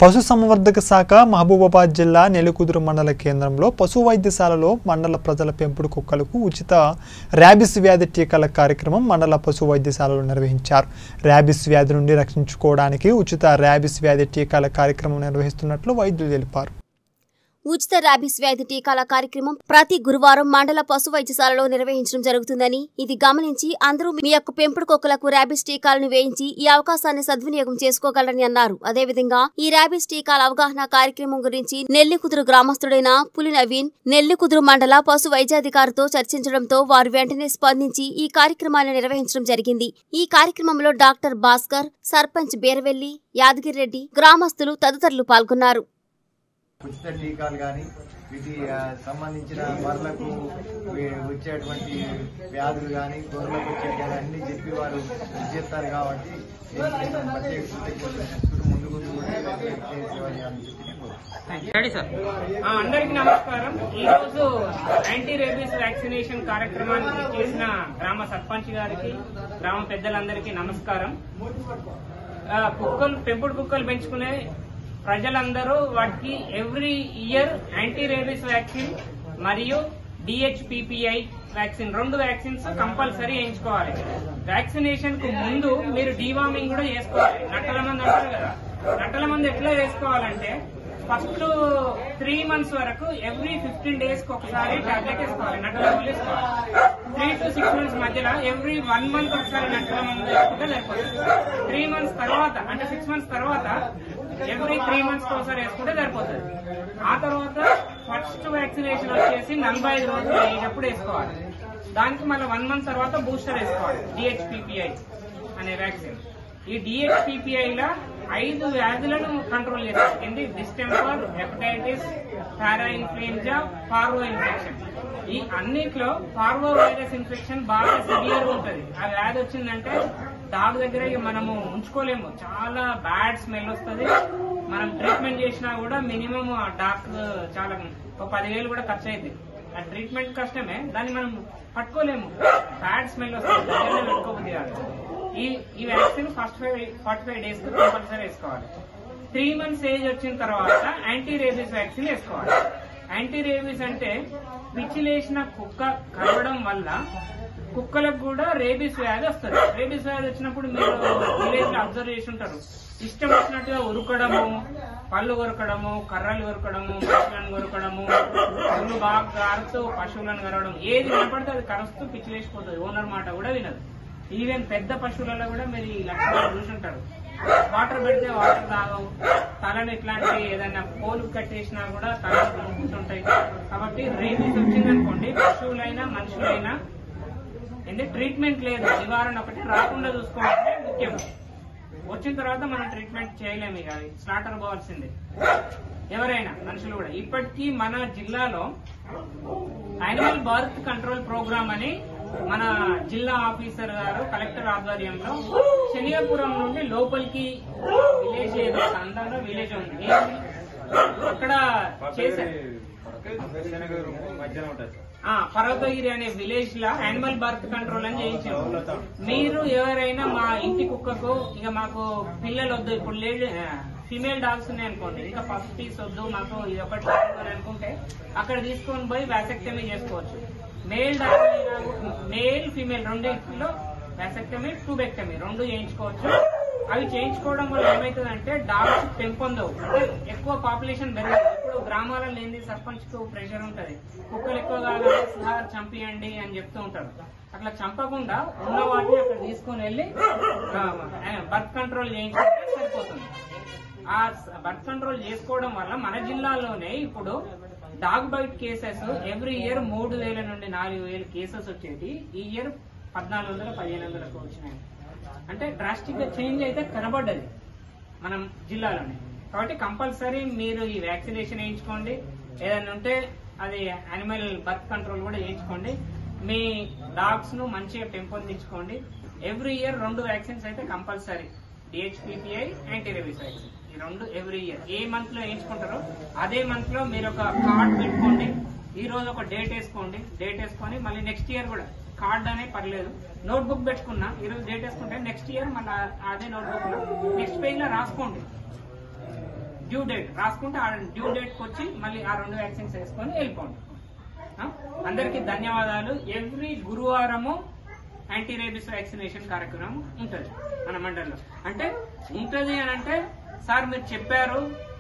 పశుసంవర్ధక శాఖ మహబూబాబాద్ జిల్లా నెల్లికుదురు మండల కేంద్రంలో పశు వైద్యశాలలో మండల ప్రజల పెంపుడు కుక్కలకు ఉచిత ర్యాబిస్ వ్యాధి టీకాల కార్యక్రమం మండల పశు వైద్యశాలలో నిర్వహించారు ర్యాబిస్ వ్యాధి నుండి రక్షించుకోవడానికి ఉచిత ర్యాబిస్ వ్యాధి టీకాల కార్యక్రమం నిర్వహిస్తున్నట్లు వైద్యులు తెలిపారు ఉచిత ర్యాబిస్ వ్యాధి టీకాల కార్యక్రమం ప్రతి గురువారం మండల పశు వైద్యశాలలో నిర్వహించడం జరుగుతుందని ఇది గమనించి అందరూ మీ యొక్క పెంపుడు కుక్కలకు ర్యాబిస్ టీకాలను వేయించి ఈ అవకాశాన్ని సద్వినియోగం చేసుకోగలరని అన్నారు అదేవిధంగా ఈ ర్యాబిస్ టీకాల అవగాహన కార్యక్రమం గురించి నెల్లికుదురు గ్రామస్తుడైన పులి నవీన్ నెల్లికుదురు మండల పశు వైద్యాధికారితో చర్చించడంతో వారు వెంటనే స్పందించి ఈ కార్యక్రమాన్ని నిర్వహించడం జరిగింది ఈ కార్యక్రమంలో డాక్టర్ భాస్కర్ సర్పంచ్ బీరవెల్లి యాదగిరిరెడ్డి గ్రామస్తులు తదితరులు పాల్గొన్నారు ఉచిత టీకాలు కానీ వీటి ఆ, సంబంధించిన బర్లకు వీ- వచ్చేటువంటి వ్యాధులు కానీ గొర్రెలకు వచ్చే కానీ అన్ని చెప్పి వారు చేస్తారు కాబట్టి దీనికి నేను ప్రత్యేక కృతజ్ఞతలు తెలుపుతూ ముందుకు కూడా చేసేవాళ్ళు అని చెప్పి నేను కోరుతున్నాను. రెడీ సార్ ఆ, అందరికీ నమస్కారం ఈ రోజు యాంటీ రేబీస్ వ్యాక్సినేషన్ కార్యక్రమాన్ని చేసిన గ్రామ సర్పంచ్ గారికి గ్రామ పెద్దలందరికీ నమస్కారం ఆ, కుక్కలు పెంపుడు కుక్కలు పెంచుకునే ప్రజలందరూ వాటికి every year anti rabies vaccine మరియు డిహెచ్పిపిఐ వ్యాక్సిన్ రెండు వ్యాక్సిన్స్ కంపల్సరీ వేయించుకోవాలి వ్యాక్సినేషన్ కు ముందు మీరు డీవార్మింగ్ కూడా చేసుకోవాలి నట్టల మంది అంటారు కదా నట్టల మంది ఎట్లా వేసుకోవాలంటే ఫస్ట్ త్రీ మంత్స్ వరకు ఎవ్రీ ఫిఫ్టీన్ డేస్ కి ఒకసారి టాబ్లెట్ వేసుకోవాలి నట్టల మందు వేసుకోవాలి త్రీ టు సిక్స్ మంత్స్ మధ్యలో ఎవ్రీ వన్ మంత్ ఒకసారి నట్టల మందు వేసుకుంటే సరిపోతుంది త్రీ మంత్స్ తర్వాత అంటే సిక్స్ మంత్స్ తర్వాత ఎవ్రీ త్రీ మంత్స్ ఒకసారి వేసుకుంటే సరిపోతుంది ఆ తర్వాత ఫస్ట్ వ్యాక్సినేషన్ వచ్చేసి నలభై ఐదు రోజులు అయినప్పుడు వేసుకోవాలి దానికి మళ్ళీ వన్ మంత్ తర్వాత బూస్టర్ వేసుకోవాలి డిహెచ్పిపిఐ అనే వ్యాక్సిన్ ఈ డిహెచ్పిపిఐ లా ఐదు వ్యాధులను కంట్రోల్ చేస్తారు ఏంటి distemper hepatitis para influenza parvo infection ఈ అన్నిట్లో పార్వో వైరస్ ఇన్ఫెక్షన్ బాగా సివియర్ ఉంటుంది ఆ వ్యాధి వచ్చిందంటే డాగ్ దగ్గర ఇక మనము ఉంచుకోలేము చాలా బ్యాడ్ స్మెల్ వస్తుంది మనం ట్రీట్మెంట్ చేసినా కూడా మినిమం ఆ డాగ్ చాలా ఒక పదివేలు కూడా ఖర్చు అయింది ఆ ట్రీట్మెంట్ కష్టమే దాన్ని మనం పట్టుకోలేము బ్యాడ్ స్మెల్ వస్తుంది దగ్గరనే పెట్టుకోబుద్ది కాదు ఈ ఈ vaccine first five forty five days compulsory వేసుకోవాలి త్రీ మంత్స్ ఏజ్ వచ్చిన తర్వాత యాంటీ రేబీస్ వ్యాక్సిన్ వేసుకోవాలి యాంటీ రేబీస్ అంటే పిచ్చిలేసిన కుక్క కరవడం వల్ల కుక్కలకు కూడా రేబీస్ వ్యాధి వస్తుంది రేబీస్ వ్యాధి వచ్చినప్పుడు మీరు విలేజ్ లో అబ్జర్వ్ చేసి ఉంటారు ఇష్టం వచ్చినట్టుగా ఉరకడము పళ్ళు కొరకడము కర్రలు కొరకడము పశువులను కొరకడము పళ్ళు బాగా కారుతూ పశువులను కరవడం ఏది వినపడితే అది కరుస్తూ పిచ్చిలేసిపోతుంది ఓనర్ మాట కూడా వినదు ఈవెన్ పెద్ద పశువులలో కూడా మీరు ఈ లక్షణాలు చూసుంటారు వాటర్ పెడితే వాటర్ తాగవు తలను ఇట్లాంటి ఏదైనా పోలు కట్టేసినా కూడా తల కూర్చుంటాయి కాబట్టి రేబీస్ వచ్చిందనుకోండి పశువులైనా మనుషులైనా ఎందుకు ట్రీట్మెంట్ లేదు నివారణ ఒకటి రాకుండా చూసుకోవాలంటే ముఖ్యం వచ్చిన తర్వాత మనం ట్రీట్మెంట్ చేయలేము ఇక అది స్లాటర్ పోవాల్సిందే ఎవరైనా మనుషులు కూడా ఇప్పటికీ మన జిల్లాలో యానిమల్ బర్త్ కంట్రోల్ ప్రోగ్రామ్ అని మన జిల్లా ఆఫీసర్ గారు కలెక్టర్ ఆధ్వర్యంలో శనియాపురం నుండి లోపలికి విలేజ్ ఏదో అందంలో విలేజ్ ఉంది ఏంటి? అక్కడ చేశారు ఆ, పర్వతగిరి అనే విలేజ్ లా యానిమల్ బర్త్ కంట్రోల్ అని చేయించాము మీరు ఎవరైనా మా ఇంటి కుక్కకు ఇక మాకు పిల్లలు వద్దు ఇప్పుడు లేడీ ఫీమేల్ డాగ్స్ ఉన్నాయి అనుకోండి ఇంకా ఫస్ట్ పీస్ వద్దు మాకు ఇది ఒకటి కావాలి అనుకుంటే అక్కడ తీసుకొని పోయి వ్యాసెక్టమీ చేసుకోవచ్చు మేల్ డాగ్ మేల్ ఫీమేల్ రెండింటిలో వ్యాసెక్టమీ ట్యూబెక్టమీ రెండు చేయించుకోవచ్చు అవి చేయించుకోవడం వల్ల ఏమవుతుందంటే డాగ్స్ పెంపొందవు అంటే ఎక్కువ పాపులేషన్ పెరగదు ఇప్పుడు గ్రామాలలో ఏంది సర్పంచ్ కు ప్రెషర్ ఉంటది కుక్కలు ఎక్కువగా సార్ చంపియండి అని చెప్తూ ఉంటారు అట్లా చంపకుండా ఉన్న వాటిని అక్కడ తీసుకొని వెళ్ళి బర్త్ కంట్రోల్ చేయించుకుంటే సరిపోతుంది ఆ బర్త్ కంట్రోల్ చేసుకోవడం వల్ల మన జిల్లాలోనే ఇప్పుడు dog bite cases every year మూడు వేల నుండి నాలుగు వేల కేసెస్ వచ్చేది ఈ ఇయర్ పద్నాలుగు వందల పదిహేను వందలకు వచ్చినాయి అంటే డ్రాస్టిక్ గా చేంజ్ అయితే కనబడ్డది మనం జిల్లాలోనే కాబట్టి కంపల్సరీ మీరు ఈ వ్యాక్సినేషన్ వేయించుకోండి ఏదైనా ఉంటే అది యానిమల్ బర్త్ కంట్రోల్ కూడా వేయించుకోండి మీ డాగ్స్ ను మంచిగా పెంపొందించుకోండి ఎవ్రీ ఇయర్ రెండు వ్యాక్సిన్స్ అయితే compulsory DHPPI anti rabies vaccine ఈ రెండు ఎవ్రీ ఇయర్ ఏ మంత్ లో వేయించుకుంటారో అదే మంత్ లో మీరు ఒక కార్డ్ పెట్టుకోండి ఈ రోజు ఒక డేట్ వేసుకోండి డేట్ వేసుకొని మళ్ళీ నెక్స్ట్ ఇయర్ కూడా కార్డ్ అనే పర్లేదు నోట్ బుక్ పెట్టుకున్నా ఈ రోజు డేట్ వేసుకుంటే నెక్స్ట్ ఇయర్ మళ్ళీ అదే నోట్ బుక్ లో నెక్స్ట్ పేజ్ లో రాసుకోండి డ్యూ డేట్ రాసుకుంటే ఆ డ్యూ డేట్ వచ్చి మళ్ళీ ఆ రెండు వ్యాక్సిన్స్ వేసుకొని వెళ్ళిపోండి ఆ? అందరికీ ధన్యవాదాలు ఎవ్రీ గురువారము యాంటీ రేబిస్ వ్యాక్సినేషన్ కార్యక్రమం ఉంటుంది మన మండలిలో అంటే ఉంటది అని అంటే సార్ మీరు చెప్పారు